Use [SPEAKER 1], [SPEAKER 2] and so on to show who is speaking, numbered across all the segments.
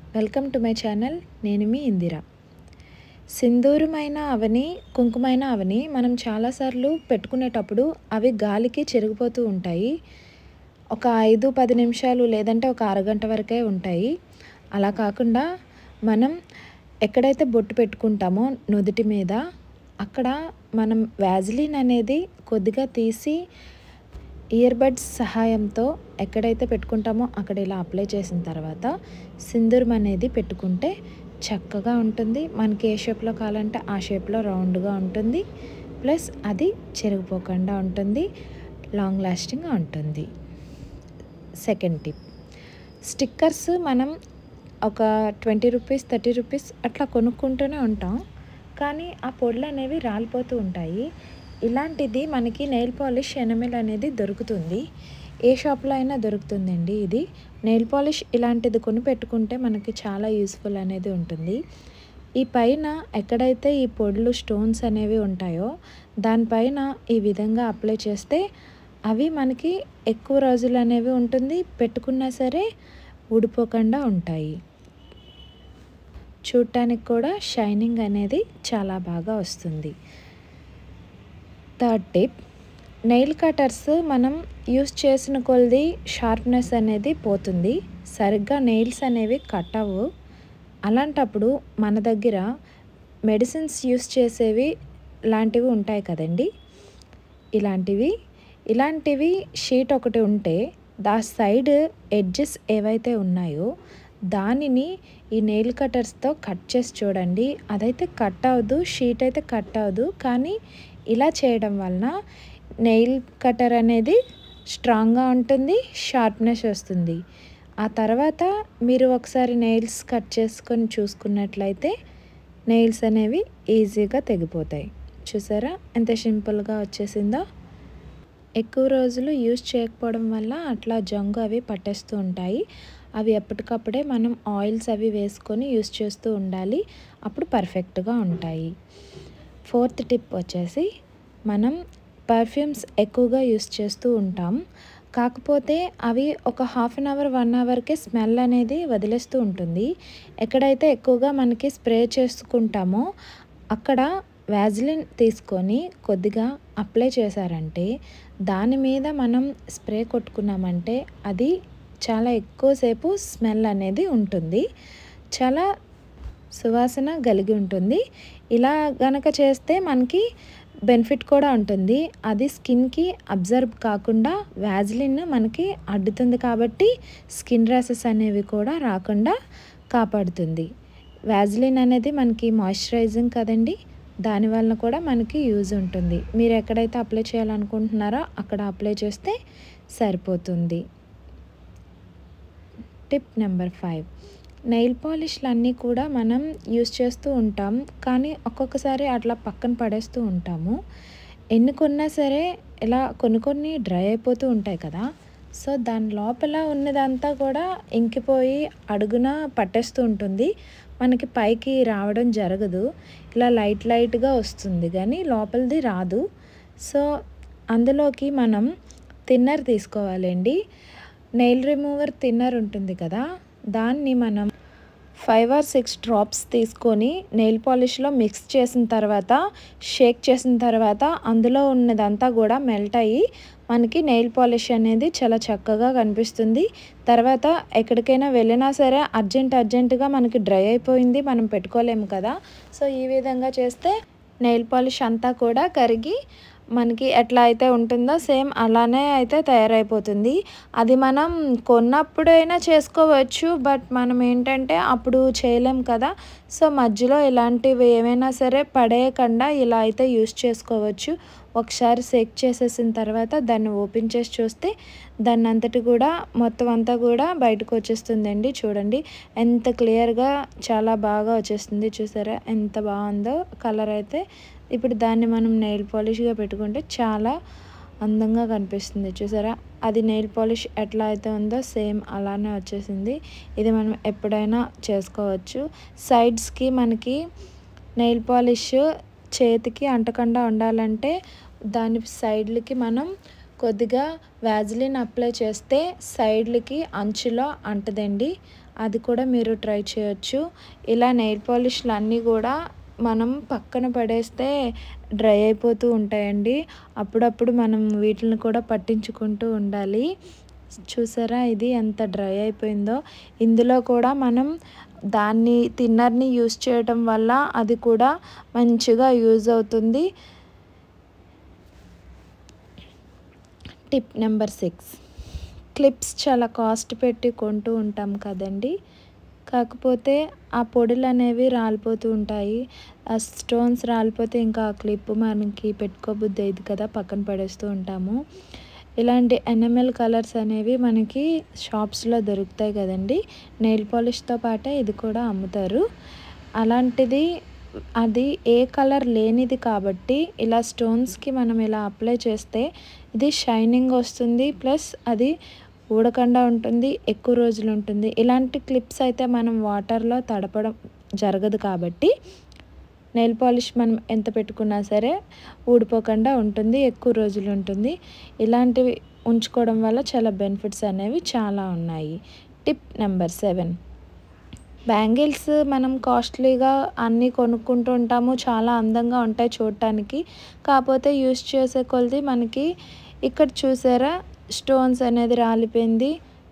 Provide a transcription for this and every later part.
[SPEAKER 1] welcome to my channel నేను మీ ఇందిర సింధూరమైన అవని కుంకుమైన అవని మనం చాలాసార్లు పెట్టుకునేటప్పుడు అవి గాలికి చెరిగిపోతూ ఉంటాయి ఒక ఐదు పది నిమిషాలు లేదంటే ఒక అరగంట వరకే ఉంటాయి అలా కాకుండా మనం ఎక్కడైతే బొట్టు పెట్టుకుంటామో నుదుటి మీద అక్కడ మనం వ్యాజిలిన్ అనేది కొద్దిగా తీసి ఇయర్ బడ్స్ సహాయంతో ఎక్కడైతే పెట్టుకుంటామో అక్కడ ఇలా అప్లై చేసిన తర్వాత సింధూరం అనేది పెట్టుకుంటే చక్కగా ఉంటుంది మనకి ఏ షేప్లో కావాలంటే ఆ షేప్లో రౌండ్గా ఉంటుంది ప్లస్ అది చెరిగిపోకుండా ఉంటుంది లాంగ్ లాస్టింగ్గా ఉంటుంది సెకండ్ టిప్ స్టిక్కర్స్ మనం ఒక ట్వంటీ రూపీస్ థర్టీ రూపీస్ అట్లా కొనుక్కుంటూనే ఉంటాం కానీ ఆ పొడులు అనేవి రాలిపోతూ ఉంటాయి ఇలాంటిది మనకి నెయిల్ పాలిష్ ఎనమిల్ అనేది దొరుకుతుంది ఏ షాప్లో అయినా దొరుకుతుందండి ఇది నెయిల్ పాలిష్ ఇలాంటిది కొని పెట్టుకుంటే మనకి చాలా యూస్ఫుల్ అనేది ఉంటుంది ఈ పైన ఎక్కడైతే ఈ పొడులు స్టోన్స్ అనేవి ఉంటాయో దానిపైన ఈ విధంగా అప్లై చేస్తే అవి మనకి ఎక్కువ రోజులు అనేవి ఉంటుంది పెట్టుకున్నా సరే ఊడిపోకుండా ఉంటాయి చూడటానికి కూడా షైనింగ్ అనేది చాలా బాగా వస్తుంది థర్డ్ టిప్ నెయిల్ కటర్స్ మనం యూస్ చేసిన కొలది షార్ప్నెస్ అనేది పోతుంది సరిగ్గా నెయిల్స్ అనేవి కట్ అవ్వు అలాంటప్పుడు మన దగ్గర మెడిసిన్స్ యూస్ చేసేవి లాంటివి ఉంటాయి కదండి ఇలాంటివి ఇలాంటివి షీట్ ఒకటి ఉంటే దా సైడ్ ఎడ్జెస్ ఏవైతే ఉన్నాయో దానిని ఈ నెయిల్ కటర్స్తో కట్ చేసి చూడండి అదైతే కట్ అవ్వదు షీట్ అయితే కట్ అవ్వదు కానీ ఇలా చేయడం వలన నెయిల్ కటర్ అనేది స్ట్రాంగ్గా ఉంటుంది షార్ప్నెస్ వస్తుంది ఆ తర్వాత మీరు ఒకసారి నెయిల్స్ కట్ చేసుకొని చూసుకున్నట్లయితే నెయిల్స్ అనేవి ఈజీగా తెగిపోతాయి చూసారా ఎంత సింపుల్గా వచ్చేసిందో ఎక్కువ రోజులు యూజ్ చేయకపోవడం వల్ల అట్లా జంగు అవి పట్టేస్తూ ఉంటాయి అవి ఎప్పటికప్పుడే మనం ఆయిల్స్ అవి వేసుకొని యూస్ చేస్తూ ఉండాలి అప్పుడు పర్ఫెక్ట్గా ఉంటాయి ఫోర్త్ టిప్ వచ్చేసి మనం పర్ఫ్యూమ్స్ ఎక్కువగా యూస్ చేస్తూ ఉంటాం కాకపోతే అవి ఒక హాఫ్ అన్ అవర్ వన్ అవర్కే స్మెల్ అనేది వదిలేస్తూ ఉంటుంది ఎక్కడైతే ఎక్కువగా మనకి స్ప్రే చేసుకుంటామో అక్కడ వ్యాజిలిన్ తీసుకొని కొద్దిగా అప్లై చేశారంటే దాని మీద మనం స్ప్రే కొట్టుకున్నామంటే అది చాలా ఎక్కువసేపు స్మెల్ అనేది ఉంటుంది చాలా సువాసన కలిగి ఉంటుంది ఇలా గనక చేస్తే మనకి బెనిఫిట్ కూడా ఉంటుంది అది స్కిన్కి అబ్జర్వ్ కాకుండా వ్యాజిలిన్ మనకి అడ్డుతుంది కాబట్టి స్కిన్ ర్యాసెస్ అనేవి కూడా రాకుండా కాపాడుతుంది వ్యాజిలిన్ అనేది మనకి మాయిశ్చరైజింగ్ కదండి దానివల్ల కూడా మనకి యూజ్ ఉంటుంది మీరు ఎక్కడైతే అప్లై చేయాలనుకుంటున్నారో అక్కడ అప్లై చేస్తే సరిపోతుంది టిప్ నెంబర్ ఫైవ్ నెయిల్ పాలిష్లు అన్నీ కూడా మనం యూస్ చేస్తూ ఉంటాం కానీ ఒక్కొక్కసారి అట్లా పక్కన పడేస్తూ ఉంటాము ఎన్ని కొన్నా సరే ఇలా కొన్ని కొన్ని డ్రై అయిపోతూ ఉంటాయి కదా సో దాని లోపల ఉన్నదంతా కూడా ఇంకిపోయి అడుగున పట్టేస్తూ ఉంటుంది మనకి పైకి రావడం జరగదు ఇలా లైట్ లైట్గా వస్తుంది కానీ లోపలిది రాదు సో అందులోకి మనం తిన్నర్ తీసుకోవాలండి నెయిల్ రిమూవర్ తిన్నర్ ఉంటుంది కదా దాన్ని మనం ఫైవ్ ఆర్ సిక్స్ డ్రాప్స్ తీసుకొని నెయిల్ పాలిష్లో మిక్స్ చేసిన తర్వాత షేక్ చేసిన తర్వాత అందులో ఉన్నదంతా కూడా మెల్ట్ అయ్యి మనకి నెయిల్ పాలిష్ అనేది చాలా చక్కగా కనిపిస్తుంది తర్వాత ఎక్కడికైనా వెళ్ళినా సరే అర్జెంట్ అర్జెంటుగా మనకి డ్రై అయిపోయింది మనం పెట్టుకోలేము కదా సో ఈ విధంగా చేస్తే నెయిల్ పాలిష్ అంతా కూడా కరిగి మనకి ఎట్లా అయితే ఉంటుందో సేమ్ అలానే అయితే తయారైపోతుంది అది మనం కొన్నప్పుడైనా చేసుకోవచ్చు బట్ మనం ఏంటంటే అప్పుడు చేయలేం కదా సో మధ్యలో ఇలాంటివి ఏమైనా సరే పడేయకుండా ఇలా అయితే యూస్ చేసుకోవచ్చు ఒకసారి సెక్ చేసేసిన తర్వాత దాన్ని ఓపెన్ చేసి చూస్తే దాన్ని అంతటి కూడా మొత్తం అంతా కూడా బయటకు వచ్చేస్తుందండి చూడండి ఎంత క్లియర్గా చాలా బాగా వచ్చేస్తుంది చూసారా ఎంత బాగుందో కలర్ అయితే ఇప్పుడు దాన్ని మనం నెయిల్ పాలిష్గా పెట్టుకుంటే చాలా అందంగా కనిపిస్తుంది చూసారా అది నెయిల్ పాలిష్ ఎట్లా అయితే ఉందో సేమ్ అలానే వచ్చేసింది ఇది మనం ఎప్పుడైనా చేసుకోవచ్చు సైడ్స్కి మనకి నెయిల్ పాలిష్ చేతికి అంటకుండా ఉండాలంటే దాని సైడ్లకి మనం కొద్దిగా వ్యాజిలిన్ అప్లై చేస్తే సైడ్లకి అంచులో అంటదండి అది కూడా మీరు ట్రై చేయొచ్చు ఇలా నెయిల్ పాలిష్లు అన్నీ కూడా మనం పక్కన పడేస్తే డ్రై అయిపోతూ ఉంటాయండి అప్పుడప్పుడు మనం వీటిని కూడా పట్టించుకుంటూ ఉండాలి చూసారా ఇది ఎంత డ్రై అయిపోయిందో ఇందులో కూడా మనం దాన్ని థిన్నర్ని యూస్ చేయడం వల్ల అది కూడా మంచిగా యూజ్ అవుతుంది టిప్ నెంబర్ సిక్స్ క్లిప్స్ చాలా కాస్ట్ పెట్టి కొంటూ ఉంటాం కదండి కాకపోతే ఆ పొడులు అనేవి రాలిపోతూ ఉంటాయి ఆ స్టోన్స్ రాలిపోతే ఇంకా ఆ క్లిప్ మనకి పెట్టుకోబుద్ది అయ్యింది కదా పక్కన పడేస్తూ ఉంటాము ఇలాంటి ఎనమెల్ కలర్స్ అనేవి మనకి షాప్స్లో దొరుకుతాయి కదండి నెయిల్ పాలిష్తో పాటే ఇది కూడా అమ్ముతారు అలాంటిది అది ఏ కలర్ లేనిది కాబట్టి ఇలా స్టోన్స్కి మనం ఇలా అప్లై చేస్తే ఇది షైనింగ్ వస్తుంది ప్లస్ అది ఊడకుండా ఉంటుంది ఎక్కువ రోజులు ఉంటుంది ఇలాంటి క్లిప్స్ అయితే మనం వాటర్లో తడపడం జరగదు కాబట్టి నెయిల్ పాలిష్ మనం ఎంత పెట్టుకున్నా సరే ఊడిపోకుండా ఉంటుంది ఎక్కువ రోజులు ఉంటుంది ఇలాంటివి ఉంచుకోవడం వల్ల చాలా బెనిఫిట్స్ అనేవి చాలా ఉన్నాయి టిప్ నెంబర్ సెవెన్ బ్యాంగిల్స్ మనం కాస్ట్లీగా అన్నీ కొనుక్కుంటూ ఉంటాము చాలా అందంగా ఉంటాయి చూడటానికి కాకపోతే యూస్ చేసే కొలది మనకి ఇక్కడ చూసారా స్టోన్స్ అనేది రాలిపోయింది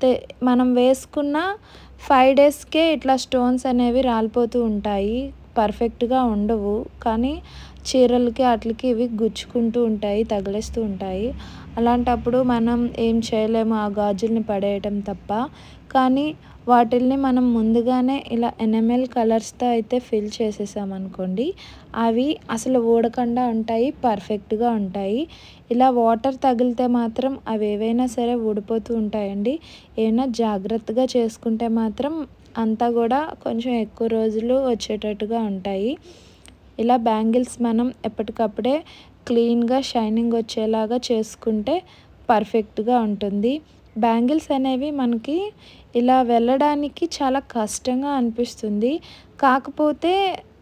[SPEAKER 1] మనం వేసుకున్న ఫైవ్ డేస్కే ఇట్లా స్టోన్స్ అనేవి రాలిపోతూ ఉంటాయి పర్ఫెక్ట్గా ఉండవు కానీ చీరలకి వాటికి ఇవి గుచ్చుకుంటూ ఉంటాయి తగిలేస్తూ ఉంటాయి అలాంటప్పుడు మనం ఏం చేయలేము ఆ గాజుల్ని పడేయటం తప్ప కానీ వాటిల్ని మనం ముందుగానే ఇలా ఎనమెల్ కలర్స్తో అయితే ఫిల్ చేసేసామనుకోండి అవి అసలు ఊడకుండా ఉంటాయి పర్ఫెక్ట్గా ఉంటాయి ఇలా వాటర్ తగిలితే మాత్రం అవి ఏవైనా సరే ఊడిపోతూ ఉంటాయండి ఏమైనా జాగ్రత్తగా చేసుకుంటే మాత్రం అంతా కూడా కొంచెం ఎక్కువ రోజులు వచ్చేటట్టుగా ఉంటాయి ఇలా బ్యాంగిల్స్ మనం ఎప్పటికప్పుడే క్లీన్గా షైనింగ్ వచ్చేలాగా చేసుకుంటే పర్ఫెక్ట్గా ఉంటుంది బ్యాంగిల్స్ అనేవి మనకి ఇలా వెళ్ళడానికి చాలా కష్టంగా అనిపిస్తుంది కాకపోతే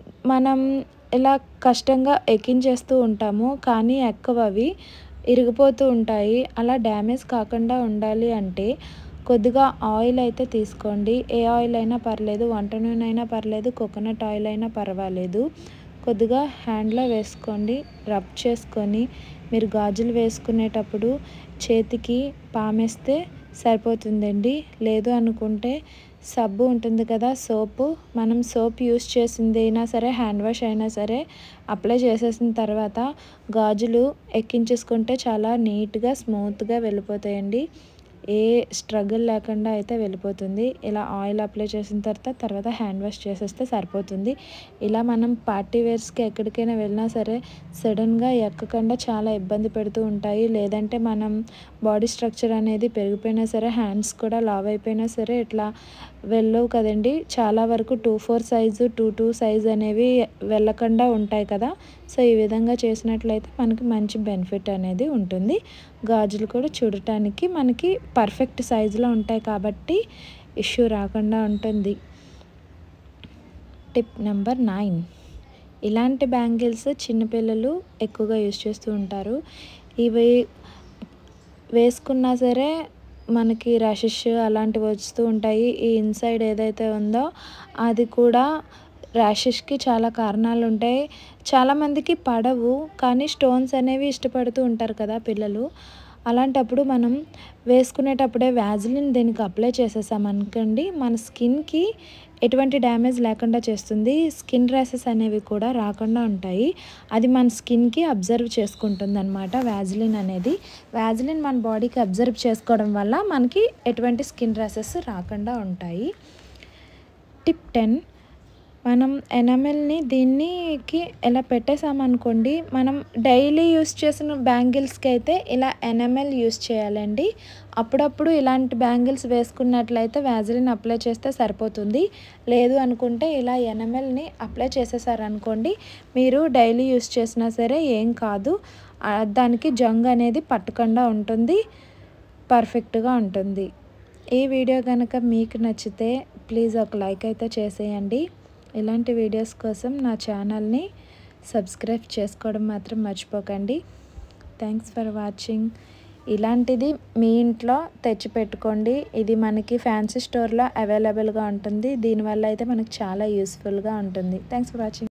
[SPEAKER 1] మనం ఇలా కష్టంగా ఎక్కించేస్తూ ఉంటాము కానీ ఎక్కవు అవి ఇరిగిపోతూ ఉంటాయి అలా డ్యామేజ్ కాకుండా ఉండాలి అంటే కొద్దిగా ఆయిల్ అయితే తీసుకోండి ఏ ఆయిల్ అయినా పర్లేదు వంట నూనె అయినా పర్లేదు కోకోనట్ ఆయిల్ అయినా పర్వాలేదు కొద్దిగా హ్యాండ్లో వేసుకోండి రబ్ చేసుకొని మీరు గాజులు వేసుకునేటప్పుడు చేతికి పామేస్తే సరిపోతుందండి లేదు అనుకుంటే సబ్బు ఉంటుంది కదా సోపు మనం సోప్ యూస్ చేసింది అయినా సరే హ్యాండ్ వాష్ అయినా సరే అప్లై చేసేసిన తర్వాత గాజులు ఎక్కించేసుకుంటే చాలా నీట్గా స్మూత్గా వెళ్ళిపోతాయండి ఏ స్ట్రగుల్ లేకుండా అయితే వెళ్ళిపోతుంది ఇలా ఆయిల్ అప్లై చేసిన తర్వాత తర్వాత హ్యాండ్ వాష్ చేసేస్తే సరిపోతుంది ఇలా మనం పార్టీ వేర్స్కి ఎక్కడికైనా వెళ్ళినా సరే సడన్గా ఎక్కకుండా చాలా ఇబ్బంది పెడుతూ ఉంటాయి లేదంటే మనం బాడీ స్ట్రక్చర్ అనేది పెరిగిపోయినా సరే హ్యాండ్స్ కూడా లావ్ అయిపోయినా సరే ఇట్లా వెళ్ళవు కదండి చాలా వరకు two four size two two size అనేవి వెళ్ళకుండా ఉంటాయి కదా సో ఈ విధంగా చేసినట్లయితే మనకి మంచి బెనిఫిట్ అనేది ఉంటుంది గాజులు కూడా చూడటానికి మనకి పర్ఫెక్ట్ సైజులో ఉంటాయి కాబట్టి ఇష్యూ రాకుండా ఉంటుంది టిప్ నెంబర్ నైన్ ఇలాంటి బ్యాంగిల్స్ చిన్నపిల్లలు ఎక్కువగా యూస్ చేస్తూ ఉంటారు ఇవి వేసుకున్నా సరే మనకి రషెస్ అలాంటివి వస్తూ ఉంటాయి ఈ ఇన్సైడ్ ఏదైతే ఉందో అది కూడా ర్యాషెస్కి చాలా కారణాలు ఉంటాయి చాలామందికి పడవు కానీ స్టోన్స్ అనేవి ఇష్టపడుతూ ఉంటారు కదా పిల్లలు అలాంటప్పుడు మనం వేసుకునేటప్పుడే వ్యాజిలిన్ దీనికి అప్లై చేసేసామనుకోండి మన స్కిన్కి ఎటువంటి డ్యామేజ్ లేకుండా చేస్తుంది స్కిన్ ర్యాసెస్ అనేవి కూడా రాకుండా ఉంటాయి అది మన స్కిన్కి అబ్జర్వ్ చేసుకుంటుంది అనమాట వ్యాజిలిన్ అనేది వ్యాజిలిన్ మన బాడీకి అబ్జర్వ్ చేసుకోవడం వల్ల మనకి ఎటువంటి స్కిన్ ర్యాసెస్ రాకుండా ఉంటాయి టిప్ టెన్ మనం ఎనమెల్ని దీనికి ఎలా పెట్టేసామనుకోండి మనం డైలీ యూస్ చేసిన బ్యాంగిల్స్కి అయితే ఇలా ఎనమెల్ యూస్ చేయాలండి అప్పుడప్పుడు ఇలాంటి బ్యాంగిల్స్ వేసుకున్నట్లయితే వ్యాజిలిన్ అప్లై చేస్తే సరిపోతుంది లేదు అనుకుంటే ఇలా ఎనమెల్ని అప్లై చేసేసారనుకోండి మీరు డైలీ యూస్ చేసినా సరే ఏం కాదు దానికి జంగ్ అనేది పట్టకుండా ఉంటుంది పర్ఫెక్ట్గా ఉంటుంది ఈ వీడియో కనుక మీకు నచ్చితే ప్లీజ్ ఒక లైక్ అయితే చేసేయండి ఇలాంటి వీడియోస్ కోసం నా ఛానల్ని సబ్స్క్రైబ్ చేసుకోవడం మాత్రం మర్చిపోకండి థ్యాంక్స్ ఫర్ వాచింగ్ ఇలాంటిది మీ ఇంట్లో తెచ్చి పెట్టుకోండి ఇది మనకి ఫ్యాన్సీ స్టోర్లో అవైలబుల్గా ఉంటుంది దీనివల్ల అయితే మనకు చాలా యూస్ఫుల్గా ఉంటుంది థ్యాంక్స్ ఫర్ వాచింగ్